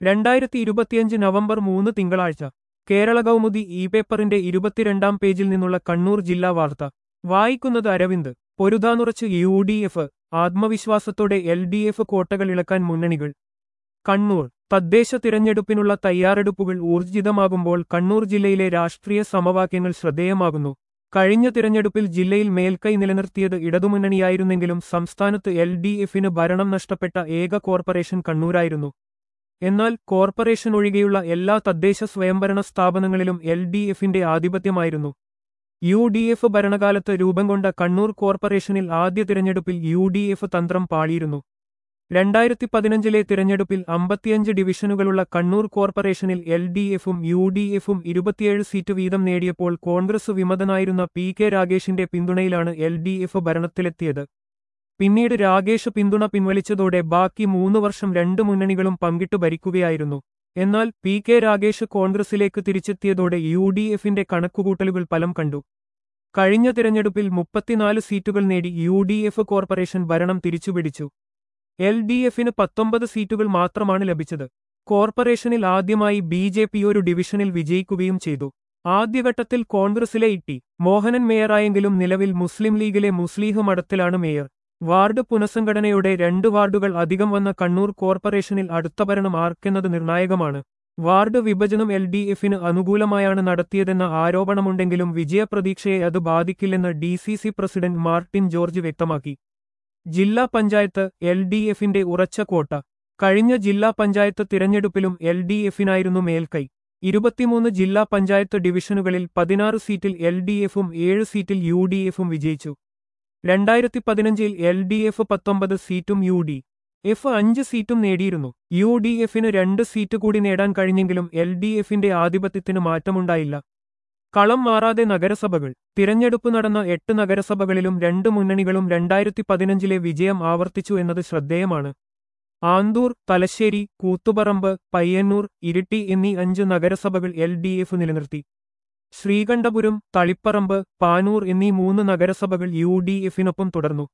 രണ്ടായിരത്തി ഇരുപത്തിയഞ്ച് നവംബർ മൂന്ന് തിങ്കളാഴ്ച കേരള കൗമുദി ഇ പേപ്പറിന്റെ ഇരുപത്തിരണ്ടാം പേജിൽ നിന്നുള്ള കണ്ണൂർ ജില്ലാ വാർത്ത വായിക്കുന്നത് അരവിന്ദ് പൊരുതാനുറച്ച് യു ഡി എഫ് ആത്മവിശ്വാസത്തോടെ എൽ ഡി എഫ് കോട്ടകൾ ഇളക്കാൻ മുന്നണികൾ കണ്ണൂർ തദ്ദേശ തിരഞ്ഞെടുപ്പിനുള്ള തയ്യാറെടുപ്പുകൾ ഊർജിതമാകുമ്പോൾ കണ്ണൂർ ജില്ലയിലെ രാഷ്ട്രീയ സമവാക്യങ്ങൾ ശ്രദ്ധേയമാകുന്നു കഴിഞ്ഞ തിരഞ്ഞെടുപ്പിൽ ജില്ലയിൽ മേൽക്കൈ നിലനിർത്തിയത് ഇടതുമുന്നണിയായിരുന്നെങ്കിലും സംസ്ഥാനത്ത് എൽ ഡി എഫിന് ഭരണം നഷ്ടപ്പെട്ട ഏക കോർപ്പറേഷൻ കണ്ണൂരായിരുന്നു എന്നാൽ കോർപ്പറേഷൻ ഒഴികെയുള്ള എല്ലാ തദ്ദേശ സ്വയംഭരണ സ്ഥാപനങ്ങളിലും എൽ ഡി എഫിന്റെ ആധിപത്യമായിരുന്നു യു ഡി എഫ് ഭരണകാലത്ത് രൂപം കൊണ്ട കണ്ണൂർ കോർപ്പറേഷനിൽ ആദ്യ തിരഞ്ഞെടുപ്പിൽ യു ഡി എഫ് തന്ത്രം പാളിയിരുന്നു രണ്ടായിരത്തി പതിനഞ്ചിലെ തിരഞ്ഞെടുപ്പിൽ അമ്പത്തിയഞ്ച് ഡിവിഷനുകളുള്ള കണ്ണൂർ കോർപ്പറേഷനിൽ എൽ ഡി എഫും യു ഡി എഫും ഇരുപത്തിയേഴ് സീറ്റ് വീതം നേടിയപ്പോൾ കോൺഗ്രസ് വിമതനായിരുന്ന പി കെ രാഗേഷിന്റെ പിന്തുണയിലാണ് എൽ ഡി എഫ് ഭരണത്തിലെത്തിയത് പിന്നീട് രാഗേഷ് പിന്തുണ പിൻവലിച്ചതോടെ ബാക്കി മൂന്ന് വർഷം രണ്ട് മുന്നണികളും പങ്കിട്ടു ഭരിക്കുകയായിരുന്നു എന്നാൽ പി കെ രാഗേഷ് കോൺഗ്രസിലേക്ക് തിരിച്ചെത്തിയതോടെ യു ഡി എഫിന്റെ കണക്കുകൂട്ടലുകൾ ഫലം കണ്ടു കഴിഞ്ഞ തിരഞ്ഞെടുപ്പിൽ മുപ്പത്തിനാല് സീറ്റുകൾ നേടി യു ഡി എഫ് കോർപ്പറേഷൻ ഭരണം തിരിച്ചുപിടിച്ചു എൽ ഡി എഫിന് പത്തൊമ്പത് സീറ്റുകൾ മാത്രമാണ് ലഭിച്ചത് കോർപ്പറേഷനിൽ ആദ്യമായി ബി ജെ പി ഒരു ഡിവിഷനിൽ വിജയിക്കുകയും ചെയ്തു ആദ്യഘട്ടത്തിൽ കോൺഗ്രസിലെ ഇട്ടി മോഹനൻ മേയറായെങ്കിലും നിലവിൽ മുസ്ലിം ലീഗിലെ മുസ്ലീഹ് മഠത്തിലാണ് മേയർ വാർഡ് പുനഃസംഘടനയോടെ രണ്ട് വാർഡുകൾ അധികം വന്ന കണ്ണൂർ കോർപ്പറേഷനിൽ അടുത്ത ഭരണം ആർക്കെന്നത് നിർണായകമാണ് വാർഡ് വിഭജനം എൽ ഡി എഫിന് അനുകൂലമായാണ് നടത്തിയതെന്ന ആരോപണമുണ്ടെങ്കിലും വിജയപ്രതീക്ഷയെ അത് ബാധിക്കില്ലെന്ന് D C C president Martin George വ്യക്തമാക്കി ജില്ലാ പഞ്ചായത്ത് എൽ ഡി എഫിന്റെ ഉറച്ച കോട്ട കഴിഞ്ഞ ജില്ലാ പഞ്ചായത്ത് തിരഞ്ഞെടുപ്പിലും എൽ ഡി എഫിനായിരുന്നു മേൽക്കൈ ഇരുപത്തിമൂന്ന് ജില്ലാ പഞ്ചായത്ത് ഡിവിഷനുകളിൽ പതിനാറ് സീറ്റിൽ എൽ ഡി എഫും ഏഴ് സീറ്റിൽ യു ഡി എഫും വിജയിച്ചു രണ്ടായിരത്തി പതിനഞ്ചിൽ എൽ ഡി എഫ് പത്തൊമ്പത് സീറ്റും യു ഡി എഫ് അഞ്ച് സീറ്റും നേടിയിരുന്നു യു ഡി എഫിന് രണ്ട് സീറ്റ് കൂടി നേടാൻ കഴിഞ്ഞെങ്കിലും എൽ ഡി എഫിന്റെ ആധിപത്യത്തിന് മാറ്റമുണ്ടായില്ല കളം മാറാതെ നഗരസഭകൾ തിരഞ്ഞെടുപ്പ് നടന്ന എട്ട് നഗരസഭകളിലും രണ്ട് മുന്നണികളും രണ്ടായിരത്തി പതിനഞ്ചിലെ വിജയം ആവർത്തിച്ചു എന്നത് ശ്രദ്ധേയമാണ് ആന്തൂർ തലശ്ശേരി കൂത്തുപറമ്പ് പയ്യന്നൂർ ഇരിട്ടി എന്നീ അഞ്ച് നഗരസഭകൾ എൽ ഡി എഫ് നിലനിർത്തി ശ്രീകണ്ഠപുരം തളിപ്പറമ്പ് പാനൂർ എന്നീ മൂന്ന് നഗരസഭകൾ യു ഡി എഫിനൊപ്പം തുടർന്നു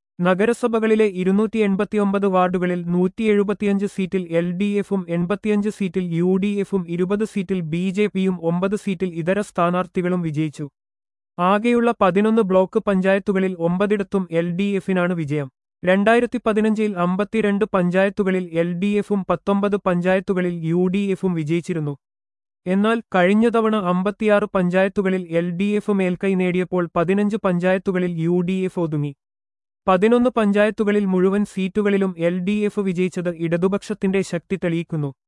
നഗരസഭകളിലെ ഇരുന്നൂറ്റി എൺപത്തിയൊമ്പത് വാർഡുകളിൽ നൂറ്റി എഴുപത്തിയഞ്ച് സീറ്റിൽ എൽ ഡി എഫും എൺപത്തിയഞ്ച് സീറ്റിൽ യു ഡി എഫും ഇരുപത് സീറ്റിൽ ബി ജെ പിയും ഒമ്പത് സീറ്റിൽ ഇതര സ്ഥാനാർത്ഥികളും വിജയിച്ചു ആകെയുള്ള പതിനൊന്ന് ബ്ലോക്ക് പഞ്ചായത്തുകളിൽ ഒമ്പതിടത്തും എൽ ഡി എഫിനാണ് വിജയം രണ്ടായിരത്തി പതിനഞ്ചിൽ അമ്പത്തിരണ്ട് പഞ്ചായത്തുകളിൽ എൽ ഡി എഫും പത്തൊമ്പത് പഞ്ചായത്തുകളിൽ യു ഡി എഫും വിജയിച്ചിരുന്നു എന്നാൽ കഴിഞ്ഞ തവണ അമ്പത്തിയാറ് പഞ്ചായത്തുകളിൽ എൽ ഡി എഫ് മേൽക്കൈ നേടിയപ്പോൾ പതിനഞ്ച് പഞ്ചായത്തുകളിൽ യു ഡി എഫ് ഒതുങ്ങി പതിനൊന്ന് പഞ്ചായത്തുകളിൽ മുഴുവൻ സീറ്റുകളിലും എൽ ഡി എഫ് വിജയിച്ചത് ഇടതുപക്ഷത്തിന്റെ ശക്തി തെളിയിക്കുന്നു